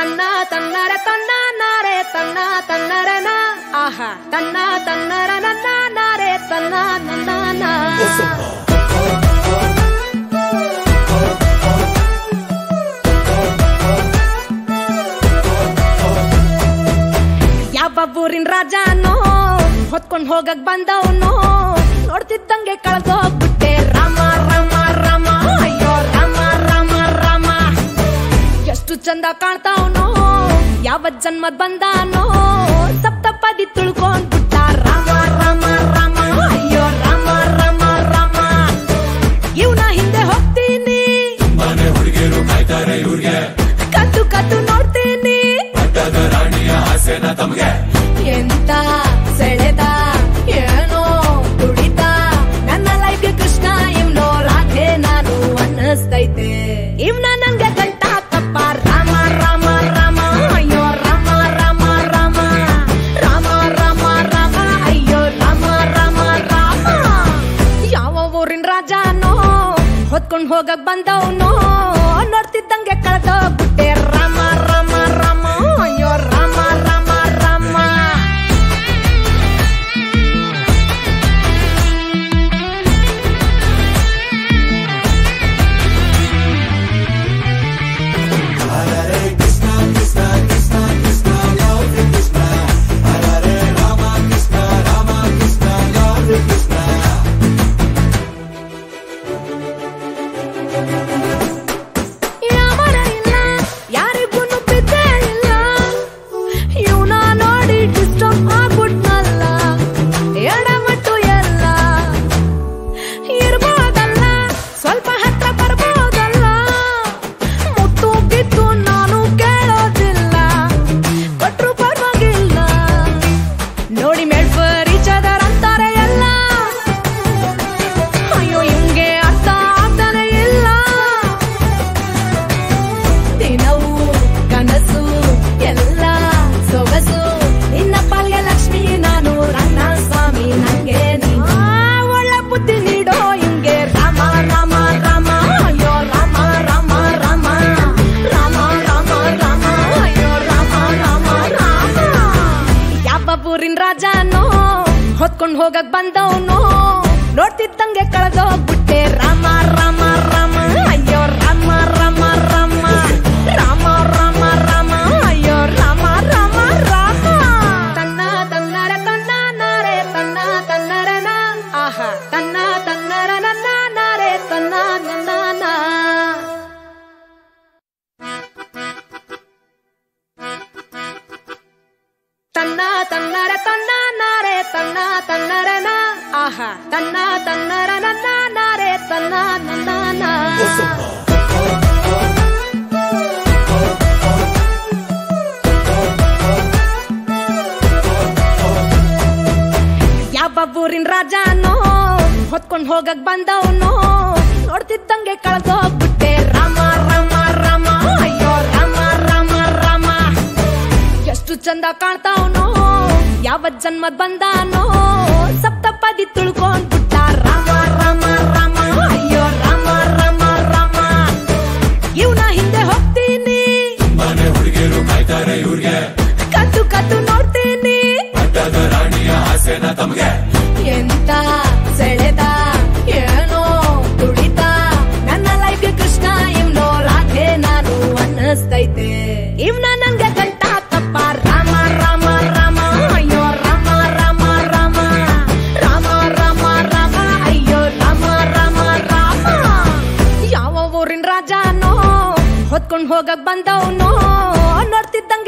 ತನ್ನ ತನ್ನರ ತನ್ನ ನಾರೆ ತನ್ನ ತನ್ನರನ ಆಹಾ ತನ್ನ ತನ್ನರ ನನ್ನ ನಾರೆ ತನ್ನ ನನ್ನ ನಾ. ಯಾವ ಊರಿನ ರಾಜನೋ ಹೊತ್ಕೊಂಡ್ ಹೋಗಕ್ ಬಂದವನು ನೋಡ್ತಿದ್ದಂಗೆ ಕಳ್ದೋಗ್ಬಿಟ್ಟೆ ರಾಮ ರಾಮ ರಾಮ ಅಯ್ಯೋ ರಾಮ ರಾಮ ರಾಮ ಎಷ್ಟು ಚಂದ ಕಾಣ್ತಾವನೋ ಯಾವ ಜನ್ಮದ್ ಬಂದಾನೋ ಸಪ್ತಪದಿ ತುಳ್ಕೊಂಡ್ಬಿಟ್ಟ ರಾಮ ರಾಮ ರಾಮ ಅಯ್ಯೋ ರಾಮ ರಾಮ ರಾಮ ಇವನ ಹಿಂದೆ ಹೋಗ್ತೀನಿ ಮನೆ ಹುಡುಗಿರು ಕಾಯ್ತಾರೆ ಇವ್ರಿಗೆ ಕದ್ದು ಕದ್ದು ನೋಡ್ತೀನಿ ಪಟ್ಟದ ರಾಣಿಯ ಆಸೆನ ತಮ್ಗೆ ಎಂತ ಸೆಳೆದ ಏನೋ ತುಡಿತ ನನ್ನ ಲೈಫ್ ಕೃಷ್ಣ ಇವ್ನೋ ರಾಧೆ ನಾನು ಅನ್ನಿಸ್ತೈತೆ ಇವ್ನ ನಂಗೆ ಗಂಟ ತಪ್ಪ ರಾಮ ರಾಮ ರಾಮ ಅಯ್ಯೋ ರಾಮ ರಾಮ ರಾಮ ರಾಮ ರಾಮ ರಾಮ ಅಯ್ಯೋ ರಾಮ ರಾಮ ರಾಮ ಯಾವ ಊರಿನ ರಾಜನೋ ಹೊತ್ಕೊಂಡ್ ಹೋಗಕ್ ಬಂದವನು ನೋಡ್ತಿದ್ದಂಗೆ ಕಳ್ದೋಗ್ಬಿಟ್ಟೆ ರಾಮ ರಾಮ ರಾಮ ಅಯ್ಯೋ ರಾಮ ರಾಮ ರಾಮ ಯಾವರ ಇಲ್ಲ ಯಾರಿಗೂ ಬಿದ್ದೇ ಇಲ್ಲ ಇವನ ನೋಡಿ ಡಿಸ್ಟರ್ಬ್ ಆಗ್ಬಿಟ್ನಲ್ಲ ಎಡಮಟ್ಟು ಎಲ್ಲ ಇರ್ಬೋದಲ್ಲ ಸ್ವಲ್ಪ ಹತ್ರ ಬರ್ಬೋದಲ್ಲ ಮುತ್ತು ಬಿದ್ದು ನಾನು ಕೇಳೋದಿಲ್ಲ ಕೊಟ್ರು ಪರವಾಗಿಲ್ಲ ನೋಡಿ ಮೇಲ್ಪರಿಚದರ್ ಅಂತಾರೆ ಎಲ್ಲ ಅಯ್ಯೋ ಹಿಂಗೆ ಅರ್ಥ ಆಗ್ತಾನೆ ಇಲ್ಲ ದಿನವೂ ಕನಸು ಎಲ್ಲ ಸೊಗಸು ನಿನ್ನ ಪಾಲ್ಗೆ ಲಕ್ಷ್ಮಿ ನಾನು ರನ್ನ ಸ್ವಾಮಿ ನಂಗೆ ನೀನು. ಆ, ಒಳ್ಳೆ ಬುದ್ಧಿ ನೀಡೋ ಹಿಂಗೆ ರಾಮ ರಾಮ ರಾಮ ಅಯ್ಯೋ ರಾಮ ರಾಮ ರಾಮ ರಾಮ ರಾಮ ರಾಮ ಅಯ್ಯೋ ರಾಮ ರಾಮ ರಾಮ ಯಾವ ಊರಿನ ರಾಜನೋ ಹೊತ್ಕೊಂಡ್ ಹೋಗಕ್ ಬಂದವನು ನೋಡ್ತಿದ್ದಂಗೆ ಕಳೆದೋಗ್ಬಿಟ್ಟೆ ರಾಮ ರಾಮ ರಾಮ ಅಯ್ಯೋ ರಾಮ ರಾಮ ರಾಮ ರಾಮ ರಾಮ ರಾಮ ಅಯ್ಯೋ ರಾಮ ರಾಮ ರಾಮ ತನ್ನ ತನ್ನರ ತನ್ನ ನಾರೆ ತನ್ನ ತನ್ನರನ ಆಹಾ ತನ್ನ ತನ್ನರ ನನ್ನ ನಾರೆ ತನ್ನ ನನ್ನ ನಾ. ತನ್ನ ತನ್ನರ ತನ್ನ ನಾರೆ ತನ್ನ ತನ್ನರನ ಆಹಾ ತನ್ನ ತನ್ನರ ನನ್ನ ನಾರೆ ತನ್ನ ನನ್ನ ನಾ. ಯಾವ ಊರಿನ ರಾಜನೋ ಹೊತ್ಕೊಂಡ್ ಹೋಗಕ್ ಬಂದವನು ನೋಡ್ತಿದ್ದಂಗೆ ಕಳ್ದೋಗ್ಬಿಟ್ಟೆ ರಾಮ ರಾಮ ರಾಮ ಅಯ್ಯೋ ರಾಮ ರಾಮ ರಾಮ ಎಷ್ಟು ಚಂದ ಕಾಣ್ತಾವನೋ ಯಾವ ಜನ್ಮದ್ ಬಂದಾನೋ ಸಪ್ತಪದಿ ತುಳ್ಕೊಂಡ್ಬಿಟ್ಟ ರಾಮ ರಾಮ ರಾಮ ಅಯ್ಯೋ ರಾಮ ರಾಮ ರಾಮ ಇವನ ಹಿಂದೆ ಹೋಗ್ತೀನಿ ಮನೆ ಹುಡುಗಿರು ಕಾಯ್ತಾರೆ ಇವ್ರಿಗೆ ಕದ್ದು ಕದ್ದು ನೋಡ್ತೀನಿ ಪಟ್ಟದ ರಾಣಿಯ ಆಸೆನ ತಮ್ಗೆ ಎಂತ ಸೆಳೆದ ಏನೋ ತುಡಿತ ನನ್ನ ಲೈಫ್ ಕೃಷ್ಣ ಇವ್ನೋ ರಾಧೆ ನಾನು ಅನ್ನಿಸ್ತೈತೆ ಇವ್ನ ನಂಗೆ ಗಂಟ ತಪ್ಪ ರಾಮ ರಾಮ ರಾಮ ಅಯ್ಯೋ ರಾಮ ರಾಮ ರಾಮ ರಾಮ ರಾಮ ರಾಮ ಅಯ್ಯೋ ರಾಮ ರಾಮ ರಾಮ ಯಾವ ಊರಿನ ರಾಜನೋ ಹೊತ್ಕೊಂಡ್ ಹೋಗಕ್ ಬಂದವನು ನೋಡ್ತಿದ್ದಂಗೆ